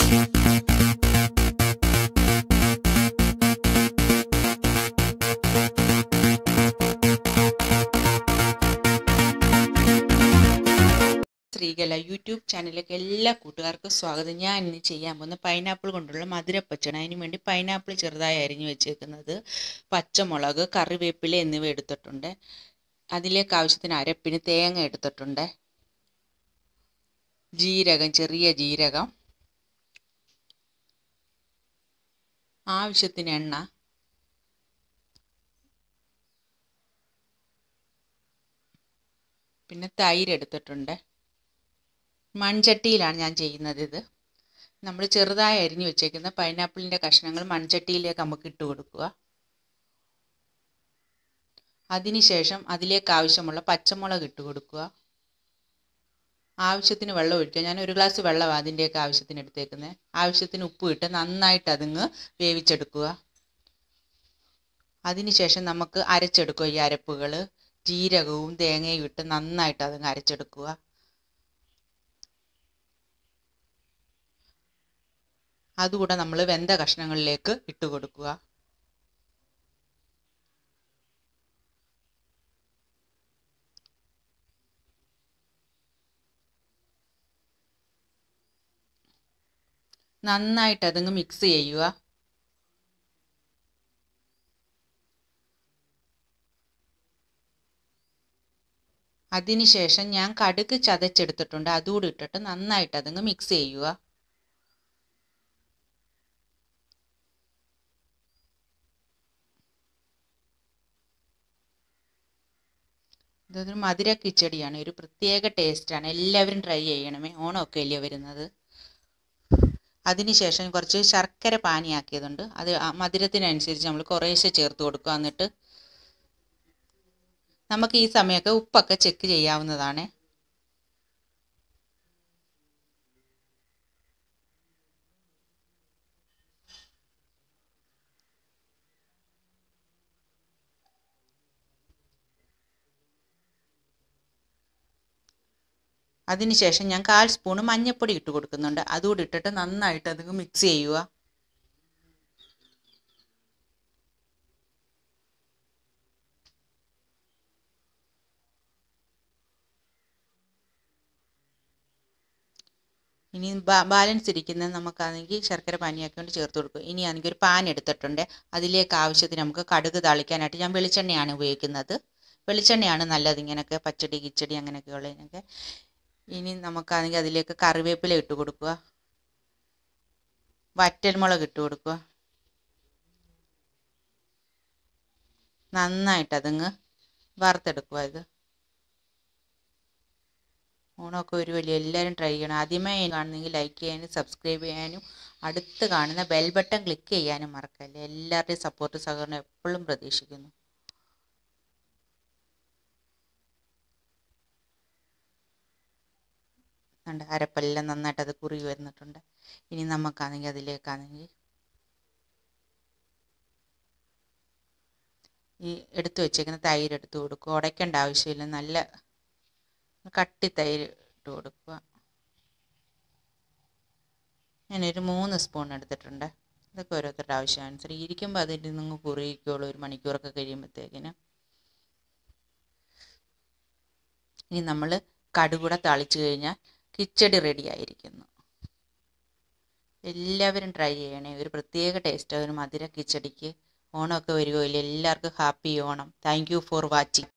Sreekala YouTube ചാനലിലേക്ക് എല്ലാ കൂട്ടുകാർക്കും സ്വാഗതം ഞാൻ ഇന്ന് ചെയ്യാൻ പോകുന്ന പൈനാപ്പിൾ കൊണ്ടുള്ള മധുരപ്പച്ചടി അതിന് വേണ്ടി പൈനാപ്പിൾ ചെറുതായി അരിഞ്ഞു വെച്ചേക്കുന്നത് പച്ചമുളക് കറിവേപ്പില എന്നിവ എടുത്തിട്ടുണ്ട് അതിലേക്ക് ആവശ്യത്തിന് അരപ്പിന് തേങ്ങ എടുത്തിട്ടുണ്ട് ജീരകം ചെറിയ ജീരകം ആവശ്യത്തിന് എണ്ണ പിന്നെ തൈര് എടുത്തിട്ടുണ്ട് മൺചട്ടിയിലാണ് ഞാൻ ചെയ്യുന്നത് ഇത് നമ്മൾ ചെറുതായി അരിഞ്ഞു വെച്ചേക്കുന്ന പൈനാപ്പിളിൻ്റെ കഷ്ണങ്ങൾ മൺചട്ടിയിലേക്ക് നമുക്ക് ഇട്ട് കൊടുക്കുക അതിനുശേഷം അതിലേക്ക് ആവശ്യമുള്ള പച്ചമുളക് ഇട്ട് കൊടുക്കുക ആവശ്യത്തിന് വെള്ളം ഒഴിക്കുക ഞാൻ ഒരു ഗ്ലാസ് വെള്ളമാണ് അതിൻ്റെയൊക്കെ ആവശ്യത്തിന് എടുത്തേക്കുന്നത് ആവശ്യത്തിന് ഉപ്പ് ഇട്ട് നന്നായിട്ട് അതിങ്ങ് വേവിച്ചെടുക്കുക അതിനുശേഷം നമുക്ക് അരച്ചെടുക്കുക ഈ അരപ്പുകൾ ജീരകവും തേങ്ങയും ഇട്ട് നന്നായിട്ട് അതങ്ങ് അരച്ചെടുക്കുക അതുകൂടെ നമ്മൾ വെന്ത കഷ്ണങ്ങളിലേക്ക് ഇട്ട് കൊടുക്കുക നന്നായിട്ട് അതങ്ങ് മിക്സ് ചെയ്യുക അതിനുശേഷം ഞാൻ കടുക് ചതച്ചെടുത്തിട്ടുണ്ട് അതുകൂടി ഇട്ടിട്ട് നന്നായിട്ട് അതങ്ങ് മിക്സ് ചെയ്യുക ഇതൊരു മധുര കിച്ചടിയാണ് ഒരു പ്രത്യേക ടേസ്റ്റാണ് എല്ലാവരും ട്രൈ ചെയ്യണമേ ഓണമൊക്കെ അല്ലേ വരുന്നത് അതിനുശേഷം കുറച്ച് ശർക്കര പാനിയാക്കിയതുണ്ട് അത് മധുരത്തിനനുസരിച്ച് നമ്മൾ കുറേശ്ശെ ചേർത്ത് കൊടുക്കുക എന്നിട്ട് നമുക്ക് ഈ സമയമൊക്കെ ഉപ്പൊക്കെ ചെക്ക് ചെയ്യാവുന്നതാണ് അതിനുശേഷം ഞാൻ കാൽ സ്പൂണ് മഞ്ഞൾപ്പൊടി ഇട്ട് കൊടുക്കുന്നുണ്ട് അതുകൂടി ഇട്ടിട്ട് നന്നായിട്ട് അത് മിക്സ് ചെയ്യുക ഇനി ബാലൻസ് ഇരിക്കുന്ന നമുക്കാണെങ്കിൽ ശർക്കര പാനിയാക്കിക്കൊണ്ട് ചേർത്ത് കൊടുക്കും ഇനി ആണെങ്കിൽ ഒരു പാൻ എടുത്തിട്ടുണ്ട് അതിലേക്ക് ആവശ്യത്തിന് നമുക്ക് കടുക് താളിക്കാനായിട്ട് ഞാൻ വെളിച്ചെണ്ണയാണ് ഉപയോഗിക്കുന്നത് വെളിച്ചെണ്ണയാണ് നല്ലത് ഇങ്ങനെയൊക്കെ പച്ചടി കിച്ചടി അങ്ങനെയൊക്കെ ഉള്ളതിനൊക്കെ ഇനി നമുക്കാണെങ്കിൽ അതിലേക്ക് കറിവേപ്പില ഇട്ട് കൊടുക്കുക വറ്റൽമുളക് ഇട്ട് കൊടുക്കുക നന്നായിട്ട് അതങ്ങ് വറുത്തെടുക്കുക ഇത് ഓണമൊക്കെ ഒരു വലിയ എല്ലാവരും ട്രൈ ചെയ്യണം ആദ്യമായി കാണുന്നെങ്കിൽ ലൈക്ക് ചെയ്യാനും സബ്സ്ക്രൈബ് ചെയ്യാനും അടുത്ത് കാണുന്ന ബെൽ ബട്ടൺ ക്ലിക്ക് ചെയ്യാനും മറക്കല്ലേ എല്ലാവരുടെയും സപ്പോർട്ട് സഹകരണം എപ്പോഴും പ്രതീക്ഷിക്കുന്നു ഉണ്ട് അരപ്പെല്ലാം നന്നായിട്ട് അത് കുറുകി വരുന്നിട്ടുണ്ട് ഇനി നമുക്കാണെങ്കിൽ അതിലേക്കാണെങ്കിൽ ഈ എടുത്തു വെച്ചേക്കുന്ന തൈര് എടുത്ത് കൊടുക്കുക ഉടയ്ക്കേണ്ട ആവശ്യമില്ല നല്ല കട്ടി തൈര് ഇട്ട് കൊടുക്കുക ഞാനൊരു മൂന്ന് സ്പൂൺ എടുത്തിട്ടുണ്ട് ഇതൊക്കെ ഓരോരുത്തരുടെ ആവശ്യാനുസരണം ഇരിക്കുമ്പോൾ അതിൽ നിന്ന് കുറിയിക്കുള്ളൂ ഒരു മണിക്കൂറൊക്കെ കഴിയുമ്പോഴത്തേക്കിന് ഇനി നമ്മൾ കടുകൂടെ തളിച്ചു കഴിഞ്ഞാൽ കിച്ചടി റെഡി ആയിരിക്കുന്നു എല്ലാവരും ട്രൈ ചെയ്യണേ ഒരു പ്രത്യേക ടേസ്റ്റ് ഒരു മധുര കിച്ചടിക്ക് ഓണമൊക്കെ വരുമോ ഇല്ല എല്ലാവർക്കും happy Onam thank you for watching